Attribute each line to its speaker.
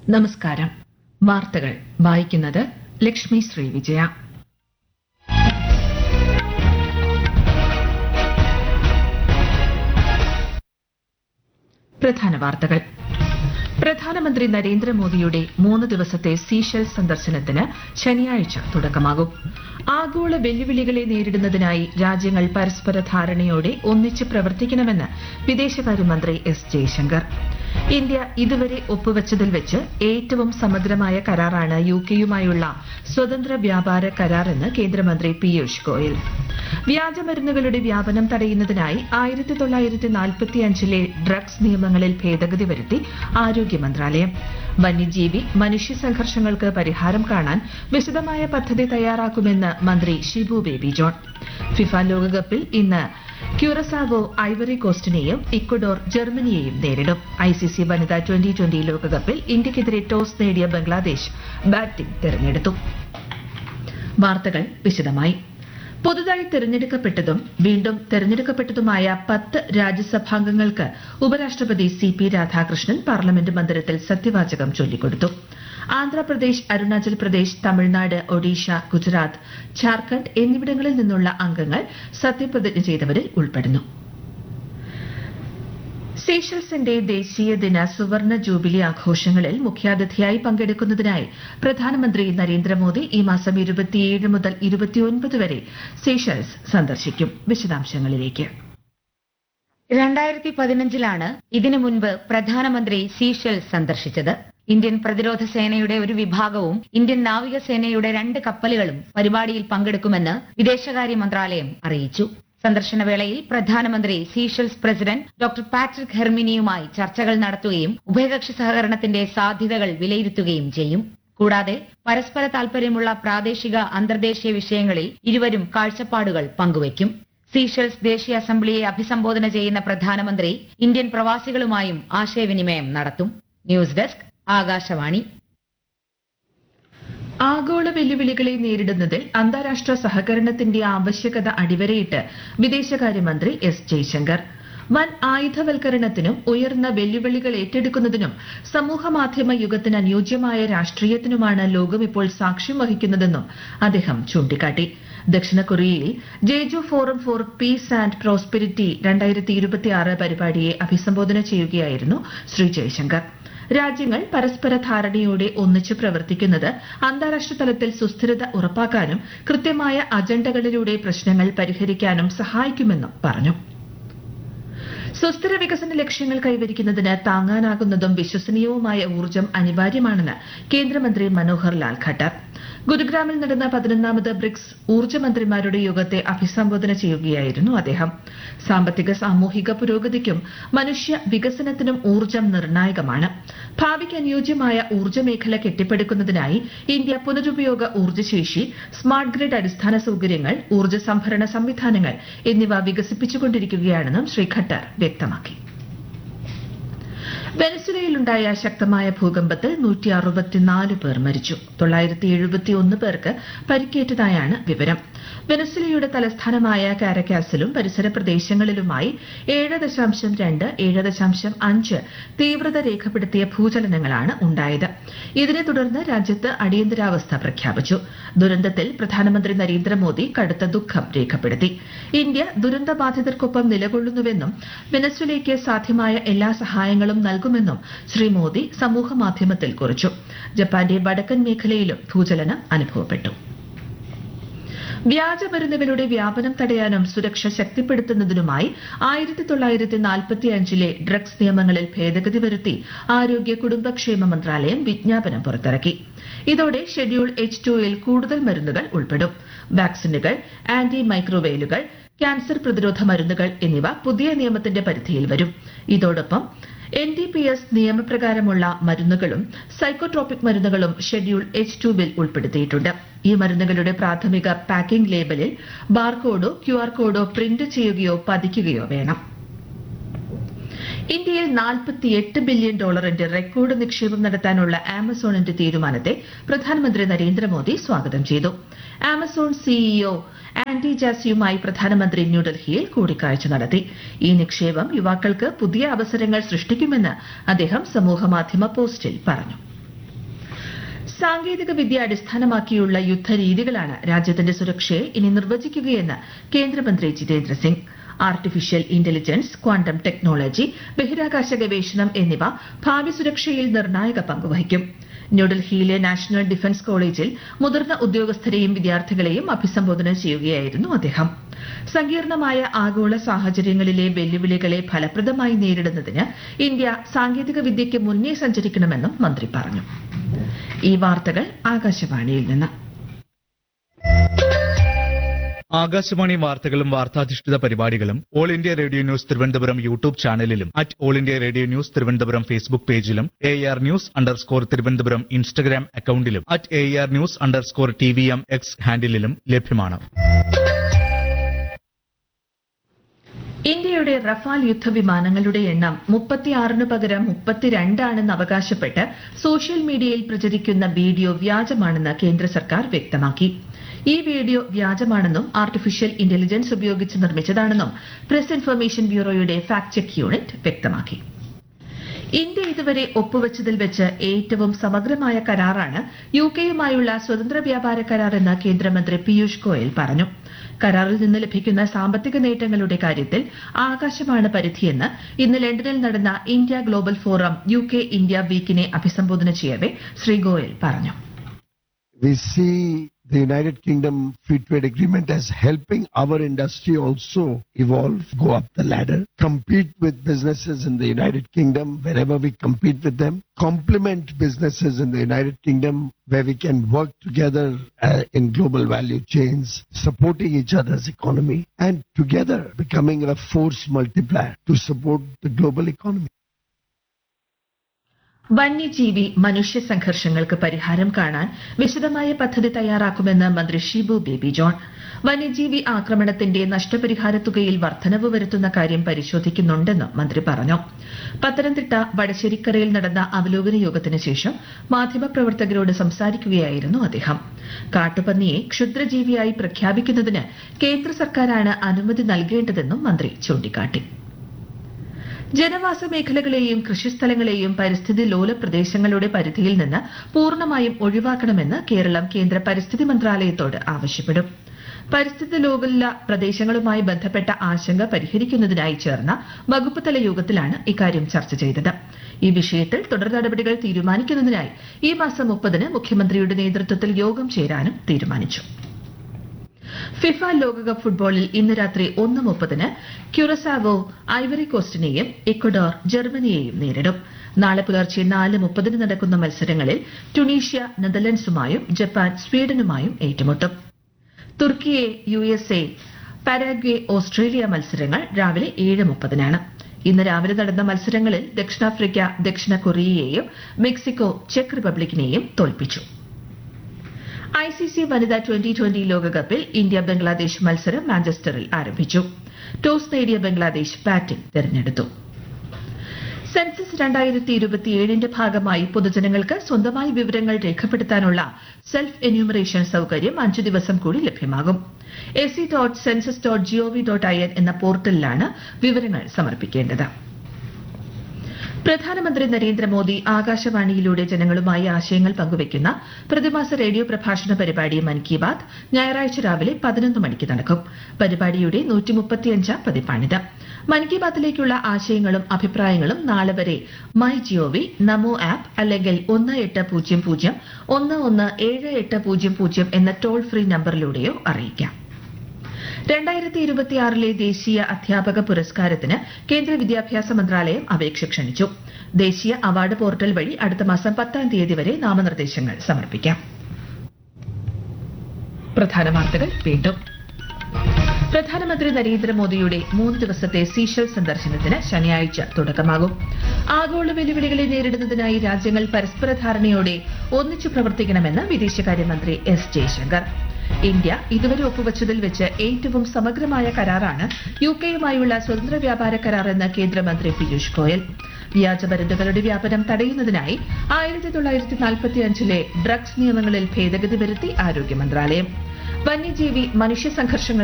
Speaker 1: നമസ്കാരം വാർത്തകൾ വായിക്കുന്നത് ലക്ഷ്മി ശ്രീ വിജയ പ്രധാന വാർത്തകൾ പ്രധാനമന്ത്രി നരേന്ദ്രമോദിയുടെ മൂന്ന് ദിവസത്തെ സീഷെൽസ് സന്ദർശനത്തിന് ശനിയാഴ്ച തുടക്കമാകും ആഗോള വെല്ലുവിളികളെ നേരിടുന്നതിനായി രാജ്യങ്ങൾ പരസ്പര ധാരണയോടെ ഒന്നിച്ച് പ്രവർത്തിക്കണമെന്ന് വിദേശകാര്യമന്ത്രി എസ് ജയശങ്കർ ഇന്ത്യ ഇതുവരെ ഒപ്പുവച്ചതിൽ വെച്ച് ഏറ്റവും സമഗ്രമായ കരാറാണ് യു കെയുമായുള്ള സ്വതന്ത്ര വ്യാപാര കരാറെന്ന് കേന്ദ്രമന്ത്രി പീയൂഷ് ഗോയൽ വ്യാജമരുന്നുകളുടെ വ്യാപനം തടയുന്നതിനായി ആയിരത്തി തൊള്ളായിരത്തി നാൽപ്പത്തിയഞ്ചിലെ ഡ്രഗ്സ് നിയമങ്ങളിൽ ഭേദഗതി വരുത്തി ആരോഗ്യ മന്ത്രാലയം വന്യജീവി മനുഷ്യ സംഘർഷങ്ങൾക്ക് പരിഹാരം കാണാൻ വിശദമായ പദ്ധതി തയ്യാറാക്കുമെന്ന് മന്ത്രി ഷിബു ബേബി ജോൺ ഫിഫ ലോകകപ്പിൽ ഇന്ന് ക്യൂറസാവോ ഐവറി കോസ്റ്റിനെയും ഇക്വഡോർ ജർമ്മനിയെയും നേരിടും ഐസിസി വനിതാ ട്വന്റി ട്വന്റി ലോകകപ്പിൽ ഇന്ത്യക്കെതിരെ ടോസ് നേടിയ ബംഗ്ലാദേശ് ബാറ്റിംഗ് തെരഞ്ഞെടുത്തു വാർത്തകൾ വിശദമായി പുതുതായി തെരഞ്ഞെടുക്കപ്പെട്ടതും വീണ്ടും തെരഞ്ഞെടുക്കപ്പെട്ടതുമായ പത്ത് രാജ്യസഭാംഗങ്ങൾക്ക് ഉപരാഷ്ട്രപതി സി പി രാധാകൃഷ്ണൻ പാർലമെന്റ് മന്ദിരത്തിൽ സത്യവാചകം ചൊല്ലിക്കൊടുത്തു ആന്ധ്രാപ്രദേശ് അരുണാചൽ പ്രദേശ് തമിഴ്നാട് ഒഡീഷ ഗുജറാത്ത് ഝാർഖണ്ഡ് എന്നിവിടങ്ങളിൽ നിന്നുള്ള അംഗങ്ങൾ സത്യപ്രതിജ്ഞ ചെയ്തവരിൽ ഉൾപ്പെടുന്നു സീഷൽസിന്റെ ദേശീയ ദിന സുവർണ ജൂബിലി ആഘോഷങ്ങളിൽ മുഖ്യാതിഥിയായി പങ്കെടുക്കുന്നതിനായി പ്രധാനമന്ത്രി നരേന്ദ്രമോദി ഈ മാസം ഇരുപത്തിയേഴ് മുതൽ ഇരുപത്തിയൊൻപത് വരെ സീഷൽസ് സന്ദർശിക്കും വിശദാംശങ്ങളിലേക്ക്
Speaker 2: രണ്ടായിരത്തി പതിനഞ്ചിലാണ് ഇതിനു മുൻപ് പ്രധാനമന്ത്രി സീഷെൽസ് സന്ദർശിച്ചത് ഇന്ത്യൻ പ്രതിരോധ സേനയുടെ ഒരു വിഭാഗവും ഇന്ത്യൻ നാവികസേനയുടെ രണ്ട് കപ്പലുകളും പരിപാടിയിൽ പങ്കെടുക്കുമെന്ന് വിദേശകാര്യ മന്ത്രാലയം അറിയിച്ചു സന്ദർശന വേളയിൽ പ്രധാനമന്ത്രി സീഷെൽസ് പ്രസിഡന്റ് ഡോക്ടർ പാട്രിക് ഹെർമിനിയുമായി ചർച്ചകൾ നടത്തുകയും ഉഭയകക്ഷി സഹകരണത്തിന്റെ സാധ്യതകൾ വിലയിരുത്തുകയും ചെയ്യും കൂടാതെ പരസ്പര താൽപര്യമുള്ള പ്രാദേശിക അന്തർദേശീയ വിഷയങ്ങളിൽ ഇരുവരും കാഴ്ചപ്പാടുകൾ പങ്കുവയ്ക്കും സീഷെൽസ് ദേശീയ അസംബ്ലിയെ അഭിസംബോധന ചെയ്യുന്ന പ്രധാനമന്ത്രി ഇന്ത്യൻ പ്രവാസികളുമായും ആശയവിനിമയം നടത്തും ന്യൂസ് ഡെസ്ക് ആകാശവാണി
Speaker 1: ആഗോള വെല്ലുവിളികളെ നേരിടുന്നതിൽ അന്താരാഷ്ട്ര സഹകരണത്തിന്റെ ആവശ്യകത അടിവരയിട്ട് വിദേശകാര്യമന്ത്രി എസ് ജയശങ്കർ വൻ ആയുധവൽക്കരണത്തിനും ഉയർന്ന വെല്ലുവിളികൾ ഏറ്റെടുക്കുന്നതിനും സമൂഹമാധ്യമ യുഗത്തിന് അനുയോജ്യമായ രാഷ്ട്രീയത്തിനുമാണ് ലോകം ഇപ്പോൾ സാക്ഷ്യം വഹിക്കുന്നതെന്നും അദ്ദേഹം ചൂണ്ടിക്കാട്ടി ദക്ഷിണ കൊറിയയിൽ Jeju forum for peace and prosperity രണ്ടായിരത്തി ഇരുപത്തിയാറ് പരിപാടിയെ അഭിസംബോധന ചെയ്യുകയായിരുന്നു ശ്രീ ജയശങ്കർ രാജ്യങ്ങൾ പരസ്പര ധാരണയോടെ ഒന്നിച്ചു പ്രവർത്തിക്കുന്നത് അന്താരാഷ്ട്ര തലത്തിൽ സുസ്ഥിരത ഉറപ്പാക്കാനും കൃത്യമായ അജണ്ടകളിലൂടെ പ്രശ്നങ്ങൾ പരിഹരിക്കാനും സഹായിക്കുമെന്നും പറഞ്ഞു സുസ്ഥിര വികസന ലക്ഷ്യങ്ങൾ കൈവരിക്കുന്നതിന് താങ്ങാനാകുന്നതും വിശ്വസനീയവുമായ ഊർജ്ജം അനിവാര്യമാണെന്ന് കേന്ദ്രമന്ത്രി മനോഹർ ലാൽ ഖട്ടർ ഗുരുഗ്രാമിൽ നടന്ന പതിനൊന്നാമത് ബ്രിക്സ് ഊർജ്ജമന്ത്രിമാരുടെ യോഗത്തെ അഭിസംബോധന ചെയ്യുകയായിരുന്നു അദ്ദേഹം സാമ്പത്തിക സാമൂഹിക പുരോഗതിക്കും മനുഷ്യ വികസനത്തിനും ഊർജ്ജം നിർണായകമാണ് ഭാവിക്ക് അനുയോജ്യമായ ഊർജ്ജ മേഖല കെട്ടിപ്പടുക്കുന്നതിനായി ഇന്ത്യ പുനരുപയോഗ ഊർജ്ജശേഷി സ്മാർട്ട് ഗ്രിഡ് അടിസ്ഥാന സൌകര്യങ്ങൾ ഊർജ്ജ സംഭരണ സംവിധാനങ്ങൾ എന്നിവ വികസിപ്പിച്ചുകൊണ്ടിരിക്കുകയാണെന്നും ശ്രീ ഖട്ടർ വ്യക്തമാക്കി വെനസ്വലയിലുണ്ടായ ശക്തമായ ഭൂകമ്പത്തിൽ നൂറ്റി അറുപത്തിനാല് പേർ മരിച്ചു തൊള്ളായിരത്തി എഴുപത്തിയൊന്ന് പേർക്ക് പരിക്കേറ്റതായാണ് വിവരം വെനസ്വലയുടെ തലസ്ഥാനമായ കാരക്കാസിലും പരിസര പ്രദേശങ്ങളിലുമായി ഏഴ് ദശാംശം രണ്ട് ഏഴ് ദശാംശം അഞ്ച് തീവ്രത രേഖപ്പെടുത്തിയ ഭൂചലനങ്ങളാണ് ഉണ്ടായത് ഇതിനെ തുടർന്ന് രാജ്യത്ത് അടിയന്തരാവസ്ഥ പ്രഖ്യാപിച്ചു ദുരന്തത്തിൽ പ്രധാനമന്ത്രി നരേന്ദ്രമോദി കടുത്ത ദുഃഖം രേഖപ്പെടുത്തി ഇന്ത്യ ദുരന്തബാധിതർക്കൊപ്പം നിലകൊള്ളുന്നുവെന്നും വെനസ്വലയ്ക്ക് സാധ്യമായ എല്ലാ സഹായങ്ങളും നൽകുമെന്നും ശ്രീ മോദി സമൂഹമാധ്യമത്തിൽ കുറിച്ചു ജപ്പാന്റെ വടക്കൻ മേഖലയിലും ഭൂചലനം അനുഭവപ്പെട്ടു വ്യാജമരുന്നുകളുടെ വ്യാപനം തടയാനും സുരക്ഷ ശക്തിപ്പെടുത്തുന്നതിനുമായി ആയിരത്തി തൊള്ളായിരത്തി നാൽപ്പത്തിയഞ്ചിലെ ഡ്രഗ്സ് നിയമങ്ങളിൽ ഭേദഗതി വരുത്തി ആരോഗ്യ കുടുംബക്ഷേമ മന്ത്രാലയം വിജ്ഞാപനം പുറത്തിറക്കി ഇതോടെ ഷെഡ്യൂൾ എച്ച് ടുയിൽ കൂടുതൽ മരുന്നുകൾ ഉൾപ്പെടും വാക്സിനുകൾ ആന്റി മൈക്രോവെയിലുകൾ ക്യാൻസർ പ്രതിരോധ മരുന്നുകൾ എന്നിവ പുതിയ നിയമത്തിന്റെ പരിധിയിൽ വരും ഇതോടൊപ്പം എൻ ഡി പി എസ് നിയമപ്രകാരമുള്ള മരുന്നുകളും സൈക്കോട്രോപിക് മരുന്നുകളും ഷെഡ്യൂൾ എച്ച് ടു ബിൽ ഉൾപ്പെടുത്തിയിട്ടുണ്ട് ഈ മരുന്നുകളുടെ പ്രാഥമിക പാക്കിംഗ് ലേബലിൽ ബാർകോഡോ ക്യു ആർ കോഡോ പ്രിന്റ് ചെയ്യുകയോ പതിക്കുകയോ വേണം ഇന്ത്യയിൽ നാൽപ്പത്തിയെട്ട് ബില്യൺ ഡോളറിന്റെ റെക്കോർഡ് നിക്ഷേപം നടത്താനുള്ള ആമസോണിന്റെ തീരുമാനത്തെ പ്രധാനമന്ത്രി നരേന്ദ്രമോദി സ്വാഗതം ചെയ്തു ആമസോൺ സിഇഒ ആന്റി ജാസിയുമായി പ്രധാനമന്ത്രി ന്യൂഡൽഹിയിൽ കൂടിക്കാഴ്ച നടത്തി ഈ നിക്ഷേപം യുവാക്കൾക്ക് പുതിയ അവസരങ്ങൾ സൃഷ്ടിക്കുമെന്ന് അദ്ദേഹം സമൂഹമാധ്യമ പോസ്റ്റിൽ പറഞ്ഞു സാങ്കേതിക വിദ്യ അടിസ്ഥാനമാക്കിയുള്ള യുദ്ധരീതികളാണ് രാജ്യത്തിന്റെ സുരക്ഷയെ ഇനി നിർവചിക്കുകയെന്ന് കേന്ദ്രമന്ത്രി Jitendra Singh artificial intelligence quantum technology ബഹിരാകാശ ഗവേഷണം എന്നിവ ഭാവി സുരക്ഷയിൽ നിർണായക പങ്കുവഹിക്കും ന്യൂഡൽഹിയിലെ നാഷണൽ ഡിഫൻസ് കോളേജിൽ മുതിർന്ന ഉദ്യോഗസ്ഥരെയും വിദ്യാർത്ഥികളെയും അഭിസംബോധന ചെയ്യുകയായിരുന്നു അദ്ദേഹം സങ്കീർണമായ ആഗോള സാഹചര്യങ്ങളിലെ വെല്ലുവിളികളെ ഫലപ്രദമായി നേരിടുന്നതിന് ഇന്ത്യ സാങ്കേതിക വിദ്യയ്ക്ക് മുന്നേ സഞ്ചരിക്കണമെന്നും മന്ത്രി പറഞ്ഞു ഈ വാർത്തകൾ ആകാശവാണിയിൽ നിന്ന്
Speaker 3: ആകാശവാണി വാർത്തകളും വാർത്താധിഷ്ഠിത പരിപാടികളും all India radio news Thiruvananthapuram YouTube ചാനലിലും at all India radio news Thiruvananthapuram Facebook പേജിലും A R news underscore Thiruvananthapuram Instagram അക്കൌണ്ടിലും at A R news underscore T V M X ഹാൻഡിലും ലഭ്യമാണ്
Speaker 1: ഇന്ത്യയുടെ റഫാൽ യുദ്ധവിമാനങ്ങളുടെ എണ്ണം മുപ്പത്തിയാറിന് പകരം മുപ്പത്തിരണ്ടാണെന്ന് അവകാശപ്പെട്ട് സോഷ്യൽ മീഡിയയിൽ പ്രചരിക്കുന്ന വീഡിയോ വ്യാജമാണെന്ന് കേന്ദ്ര സർക്കാർ വ്യക്തമാക്കി ഈ വീഡിയോ വ്യാജമാണെന്നും ആർട്ടിഫിഷ്യൽ ഇന്റലിജൻസ് ഉപയോഗിച്ച് നിർമ്മിച്ചതാണെന്നും പ്രസ് ഇൻഫർമേഷൻ ബ്യൂറോയുടെ ഫാക്ട് ചെക്ക് യൂണിറ്റ് വ്യക്തമാക്കി ഇന്ത്യ ഇതുവരെ ഒപ്പുവച്ചതിൽ വെച്ച് ഏറ്റവും സമഗ്രമായ കരാറാണ് യു കെയുമായുള്ള സ്വതന്ത്ര വ്യാപാര കരാർ എന്ന് കേന്ദ്രമന്ത്രി പീയൂഷ് ഗോയൽ പറഞ്ഞു കരാറിൽ നിന്ന് ലഭിക്കുന്ന സാമ്പത്തിക നേട്ടങ്ങളുടെ കാര്യത്തിൽ ആകാശമാണ് പരിധിയെന്ന് ഇന്ന് ലണ്ടനിൽ നടന്ന India global forum U K India വീക്കിനെ അഭിസംബോധന ചെയ്യവെ ശ്രീ ഗോയൽ പറഞ്ഞു
Speaker 4: we see the United Kingdom Free Trade Agreement as helping our industry also evolve, go up the ladder, compete with businesses in the United Kingdom wherever we compete with them, complement businesses in the United Kingdom where we can work together uh, in global value chains, supporting each other's economy, and together becoming a force multiplier to support the global economy.
Speaker 1: വന്യജീവി മനുഷ്യ സംഘർഷങ്ങൾക്ക് പരിഹാരം കാണാൻ വിശദമായ പദ്ധതി തയ്യാറാക്കുമെന്ന് മന്ത്രി Shibu baby John വന്യജീവി ആക്രമണത്തിന്റെ നഷ്ടപരിഹാര തുകയിൽ വർധനവ് വരുത്തുന്ന കാര്യം പരിശോധിക്കുന്നുണ്ടെന്നും മന്ത്രി പറഞ്ഞു പത്തനംതിട്ട വടശ്ശേരിക്കരയിൽ നടന്ന അവലോകന യോഗത്തിന് ശേഷം മാധ്യമപ്രവർത്തകരോട് സംസാരിക്കുകയായിരുന്നു അദ്ദേഹം കാട്ടുപന്നിയെ ക്ഷുദ്രജീവിയായി പ്രഖ്യാപിക്കുന്നതിന് കേന്ദ്ര സർക്കാരാണ് അനുമതി നൽകേണ്ടതെന്നും മന്ത്രി ചൂണ്ടിക്കാട്ടി ജനവാസ മേഖലകളെയും കൃഷിസ്ഥലങ്ങളെയും പരിസ്ഥിതി ലോല പ്രദേശങ്ങളുടെ പരിധിയിൽ നിന്ന് പൂർണ്ണമായും ഒഴിവാക്കണമെന്ന് കേരളം കേന്ദ്ര പരിസ്ഥിതി മന്ത്രാലയത്തോട് ആവശ്യപ്പെടും പരിസ്ഥിതി ലോകല പ്രദേശങ്ങളുമായി ബന്ധപ്പെട്ട ആശങ്ക പരിഹരിക്കുന്നതിനായി ചേർന്ന വകുപ്പ് തല യോഗത്തിലാണ് ഇക്കാര്യം ചർച്ച ചെയ്തത് ഈ വിഷയത്തിൽ തുടർ നടപടികൾ തീരുമാനിക്കുന്നതിനായി ഈ മാസം മുപ്പതിന് മുഖ്യമന്ത്രിയുടെ നേതൃത്വത്തിൽ യോഗം ചേരാനും തീരുമാനിച്ചു ഫിഫ ലോകകപ്പ് ഫുട്ബോളിൽ ഇന്ന് രാത്രി ഒന്ന് മുപ്പതിന് ക്യുറസാവോ ഐവറി കോസ്റ്റിനെയും ഇക്വഡോർ ജർമ്മനിയെയും നേരിടും നാളെ പുലർച്ചെ നാല് മുപ്പതിന് നടക്കുന്ന മത്സരങ്ങളിൽ ടുണീഷ്യ നെതർലൻഡ്സുമായും ജപ്പാൻ സ്വീഡനുമായും ഏറ്റുമുട്ടും Turkiye U S A Paraguay Australia മത്സരങ്ങൾ രാവിലെ ഏഴ് മുപ്പതിനാണ് ഇന്ന് രാവിലെ നടന്ന മത്സരങ്ങളിൽ ദക്ഷിണാഫ്രിക്ക ദക്ഷിണ കൊറിയയെയും മെക്സിക്കോ ചെക്ക് റിപ്പബ്ലിക്കിനെയും തോൽപ്പിച്ചു ഐ സി സി വനിതാ ട്വന്റി ട്വന്റി ലോകകപ്പിൽ ഇന്ത്യ ബംഗ്ലാദേശ് മത്സരം മാഞ്ചസ്റ്ററിൽ ആരംഭിച്ചു ടോസ് നേടിയ ബംഗ്ലാദേശ് ബാറ്റിംഗ് തെരഞ്ഞെടുത്തു സെൻസസ് രണ്ടായിരത്തി ഇരുപത്തിയേഴിന്റെ ഭാഗമായി പൊതുജനങ്ങൾക്ക് സ്വന്തമായി വിവരങ്ങൾ രേഖപ്പെടുത്താനുള്ള സെൽഫ് എന്യൂമറേഷൻ സൌകര്യം അഞ്ചു ദിവസം കൂടി ലഭ്യമാകും S C dot census dot G O V dot I N എന്ന പോർട്ടലിലാണ് വിവരങ്ങൾ സമർപ്പിക്കേണ്ടത് പ്രധാനമന്ത്രി നരേന്ദ്രമോദി ആകാശവാണിയിലൂടെ ജനങ്ങളുമായി ആശയങ്ങൾ പങ്കുവയ്ക്കുന്ന പ്രതിമാസ റേഡിയോ പ്രഭാഷണ പരിപാടി മൻ കി ബാത് ഞായറാഴ്ച രാവിലെ പതിനൊന്ന് മണിക്ക് നടക്കും പരിപാടിയുടെ നൂറ്റിമുപ്പത്തിയഞ്ചാം പതിപ്പാണിത് മൻ കി ബാത്തിലേക്കുള്ള ആശയങ്ങളും അഭിപ്രായങ്ങളും നാളെ വരെ മൈ ജിഒവി നമോ ആപ്പ് അല്ലെങ്കിൽ ഒന്ന് എട്ട് പൂജ്യം പൂജ്യം ഒന്ന് ഒന്ന് ഏഴ് എട്ട് പൂജ്യം പൂജ്യം എന്ന ടോൾ ഫ്രീ നമ്പറിലൂടെയോ അറിയിക്കാം രണ്ടായിരത്തി ഇരുപത്തിയാറിലെ ദേശീയ അധ്യാപക പുരസ്കാരത്തിന് കേന്ദ്ര വിദ്യാഭ്യാസ മന്ത്രാലയം അപേക്ഷ ക്ഷണിച്ചു ദേശീയ അവാർഡ് പോർട്ടൽ വഴി അടുത്ത മാസം പത്താം തീയതി വരെ നാമനിർദ്ദേശങ്ങൾ സമർപ്പിക്കാം പ്രധാന വാർത്തകൾ വീണ്ടും പ്രധാനമന്ത്രി നരേന്ദ്രമോദിയുടെ മൂന്ന് ദിവസത്തെ സീഷൽ സന്ദർശനത്തിന് ശനിയാഴ്ച തുടക്കമാകും ആഗോള വെല്ലുവിളികളെ നേരിടുന്നതിനായി രാജ്യങ്ങൾ പരസ്പര ധാരണയോടെ ഒന്നിച്ചു പ്രവർത്തിക്കണമെന്ന് വിദേശകാര്യമന്ത്രി എസ് ജയശങ്കർ ഇന്ത്യ ഇതുവരെ ഒപ്പുവച്ചതിൽ വെച്ച് ഏറ്റവും സമഗ്രമായ കരാറാണ് യു കെയുമായുള്ള സ്വതന്ത്ര വ്യാപാര കരാർ എന്ന് കേന്ദ്രമന്ത്രി പീയൂഷ് ഗോയൽ വ്യാജമരുന്നുകളുടെ വ്യാപനം തടയുന്നതിനായി ആയിരത്തി തൊള്ളായിരത്തി നാൽപ്പത്തിയഞ്ചിലെ ഡ്രഗ്സ് നിയമങ്ങളിൽ ഭേദഗതി വരുത്തി ആരോഗ്യ മന്ത്രാലയം വന്യജീവി മനുഷ്യ സംഘർഷങ്ങൾ